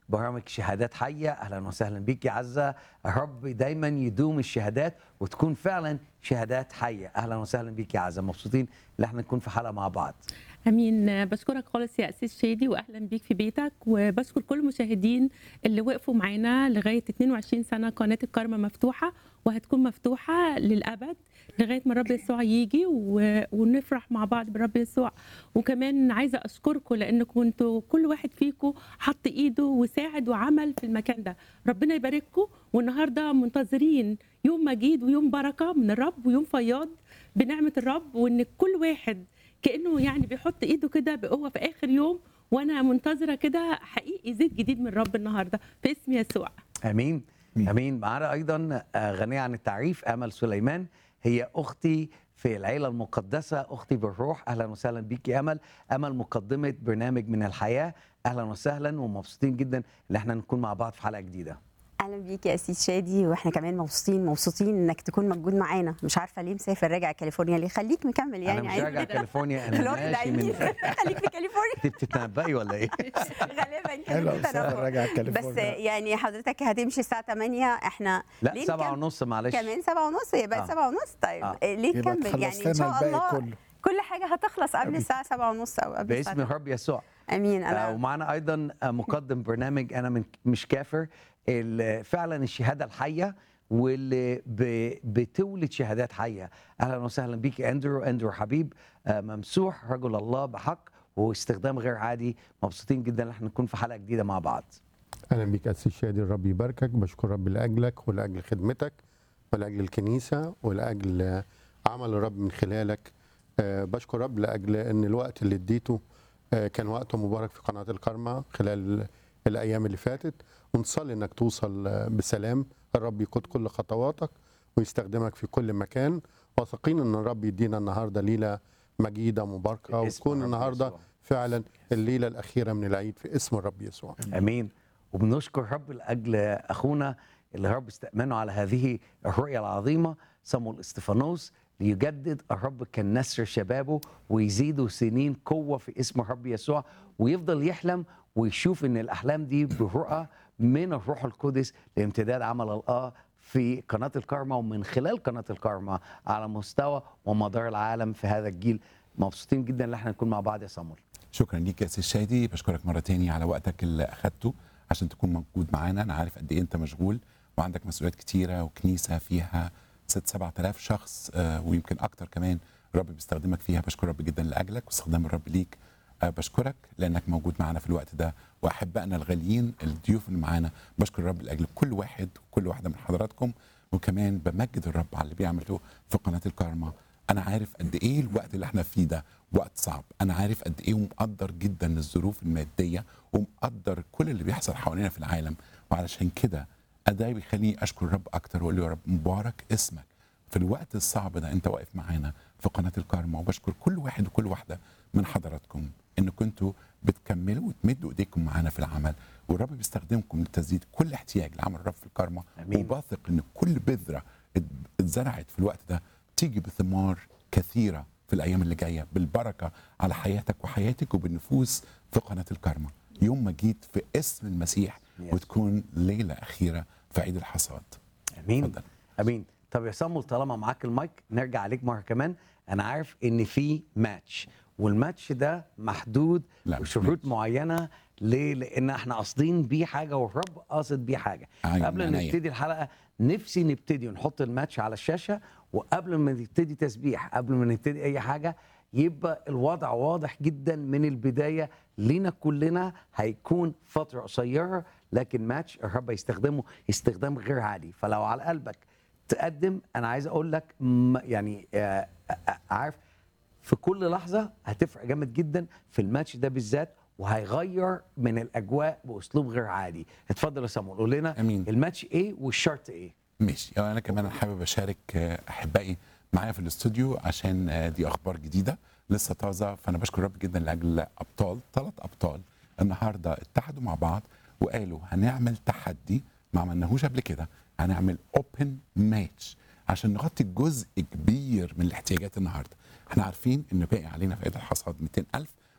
برامج شهادات حيه اهلا وسهلا بيك يا عزه الرب دايما يدوم الشهادات وتكون فعلا شهادات حيه اهلا وسهلا بيك يا عزه مبسوطين ان احنا نكون في حلقه مع بعض امين بشكرك خالص يا اسيس شادي واهلا بيك في بيتك وبشكر كل المشاهدين اللي وقفوا معانا لغايه 22 سنه قناه الكارما مفتوحه وهتكون مفتوحه للابد لغايه ما الرب يسوع يجي و... ونفرح مع بعض بالرب يسوع وكمان عايزه اشكركم لانكم انتوا كل واحد فيكم حط ايده وساعد وعمل في المكان ده ربنا يبارككم والنهارده منتظرين يوم مجيد ويوم بركه من الرب ويوم فياض بنعمه الرب وان كل واحد كانه يعني بيحط ايده كده بقوه في اخر يوم وانا منتظره كده حقيقي زيت جديد من الرب النهارده في اسم يسوع امين أمين. امين معانا ايضا آه، غنيه عن التعريف امل سليمان هي اختي في العيله المقدسه اختي بالروح اهلا وسهلا بيك يا امل امل مقدمه برنامج من الحياه اهلا وسهلا ومبسوطين جدا ان احنا نكون مع بعض في حلقه جديده اهلا بيك يا اسيس شادي واحنا كمان مبسوطين مبسوطين انك تكون موجود معانا مش عارفه ليه مسافر راجع كاليفورنيا ليه خليك مكمل يعني انا مش عايز راجع كده. كاليفورنيا انا فلوريدا ماشي من عايزين خليك في كاليفورنيا انت بتتنبئي ولا ايه؟ غالبا حلو كده مسافر راجع بس كاليفورنيا يعني حضرتك هتمشي الساعه 8 احنا لا ليه سبعة نكمل؟ ونص معلش كمان سبعة ونص يبقى آه. سبعة ونص طيب آه. ليه يبقى تكمل تخلص يعني ان لنا شاء الباقي الله كله. كل حاجه هتخلص قبل أمين. الساعه سبعة ونص او قبل باسم الساعه الرب يسوع امين آه، انا ومعنا ايضا آه، مقدم برنامج انا من مش كافر ال- فعلا الشهاده الحيه واللي ب- بتولد شهادات حيه اهلا وسهلا بيك اندرو اندرو حبيب آه، ممسوح رجل الله بحق واستخدام غير عادي مبسوطين جدا ان احنا نكون في حلقه جديده مع بعض اهلا بيك اسيس شادي الرب يباركك بشكر رب لاجلك ولاجل خدمتك ولاجل الكنيسه ولاجل عمل الرب من خلالك آه، بشكر رب لاجل ان الوقت اللي اديته آه، كان وقت مبارك في قناه الكرمه خلال الايام اللي فاتت ونصلي انك توصل آه، بسلام الرب يقود كل خطواتك ويستخدمك في كل مكان واثقين ان الرب يدينا النهارده ليله مجيده مباركه باسم وتكون الرب النهارده يسوع. فعلا الليله الاخيره من العيد في اسم الرب يسوع امين وبنشكر رب لاجل اخونا اللي الرب استأمنه على هذه الرؤيه العظيمه صمويل استفانوس ليجدد الرب كان نسر شبابه ويزيده سنين قوه في اسم الرب يسوع ويفضل يحلم ويشوف ان الاحلام دي برؤى من الروح القدس لامتداد عمل الله في قناه الكارما ومن خلال قناه الكارما على مستوى ومدار العالم في هذا الجيل مبسوطين جدا ان احنا نكون مع بعض يا صمويل شكرا ليك يا سي شادي بشكرك مره تاني على وقتك اللي اخدته عشان تكون موجود معانا انا عارف قد ايه انت مشغول وعندك مسؤوليات كتيره وكنيسه فيها ست سبعة آلاف شخص آه، ويمكن اكتر كمان الرب بيستخدمك فيها بشكر رب جدا لاجلك واستخدام الرب ليك آه، بشكرك لانك موجود معانا في الوقت ده واحبائنا الغاليين الضيوف اللي معانا بشكر الرب لاجل كل واحد وكل واحده من حضراتكم وكمان بمجد الرب على اللي بيعمله في قناه الكارما انا عارف قد ايه الوقت اللي احنا فيه ده وقت صعب انا عارف قد ايه ومقدر جدا الظروف الماديه ومقدر كل اللي بيحصل حوالينا في العالم وعلشان كده ده بيخليني اشكر الرب اكتر واقول له يا رب مبارك اسمك في الوقت الصعب ده انت واقف معانا في قناه الكارما وبشكر كل واحد وكل واحده من حضراتكم ان كنتوا بتكملوا وتمدوا ايديكم معانا في العمل والرب بيستخدمكم لتسديد كل احتياج لعمل الرب في الكارما آمين. وبثق ان كل بذره ات- اتزرعت في الوقت ده تيجي بثمار كثيره في الايام اللي جايه بالبركه على حياتك وحياتك وبالنفوس في قناه الكارما يوم ما جيت في اسم المسيح Yes. وتكون ليله اخيره في عيد الحصاد امين اتفضل. امين طب يا صمول طالما معاك المايك نرجع عليك مره كمان انا عارف ان في ماتش والماتش ده محدود لا، مش بشروط ماتش. معينه ليه؟ لان احنا قاصدين بيه حاجه والرب قاصد بيه حاجه أيوة، قبل من ما عينيا. نبتدي الحلقه نفسي نبتدي ونحط الماتش على الشاشه وقبل ما نبتدي تسبيح قبل ما نبتدي اي حاجه يبقى الوضع واضح جدا من البدايه لينا كلنا هيكون فتره قصيره لكن ماتش الرب يستخدمه استخدام غير عادي فلو على قلبك تقدم انا عايز اقول لك م- يعني آه، آه، عارف في كل لحظه هتفرق جامد جدا في الماتش ده بالذات وهيغير من الاجواء باسلوب غير عادي اتفضل يا صامول قول لنا أمين. الماتش ايه والشرط ايه ماشي يعني انا كمان حابب اشارك آه، احبائي معايا في الاستوديو عشان آه، دي اخبار جديده لسه طازه فانا بشكر رب جدا لاجل ابطال ثلاث ابطال النهارده اتحدوا مع بعض وقالوا هنعمل تحدي ما عملناهوش قبل كده هنعمل اوبن ماتش عشان نغطي جزء كبير من الاحتياجات النهارده احنا عارفين ان باقي علينا في عيد الحصاد 200000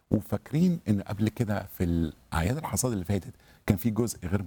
وفاكرين ان قبل كده في الاعياد الحصاد اللي فاتت كان في جزء غير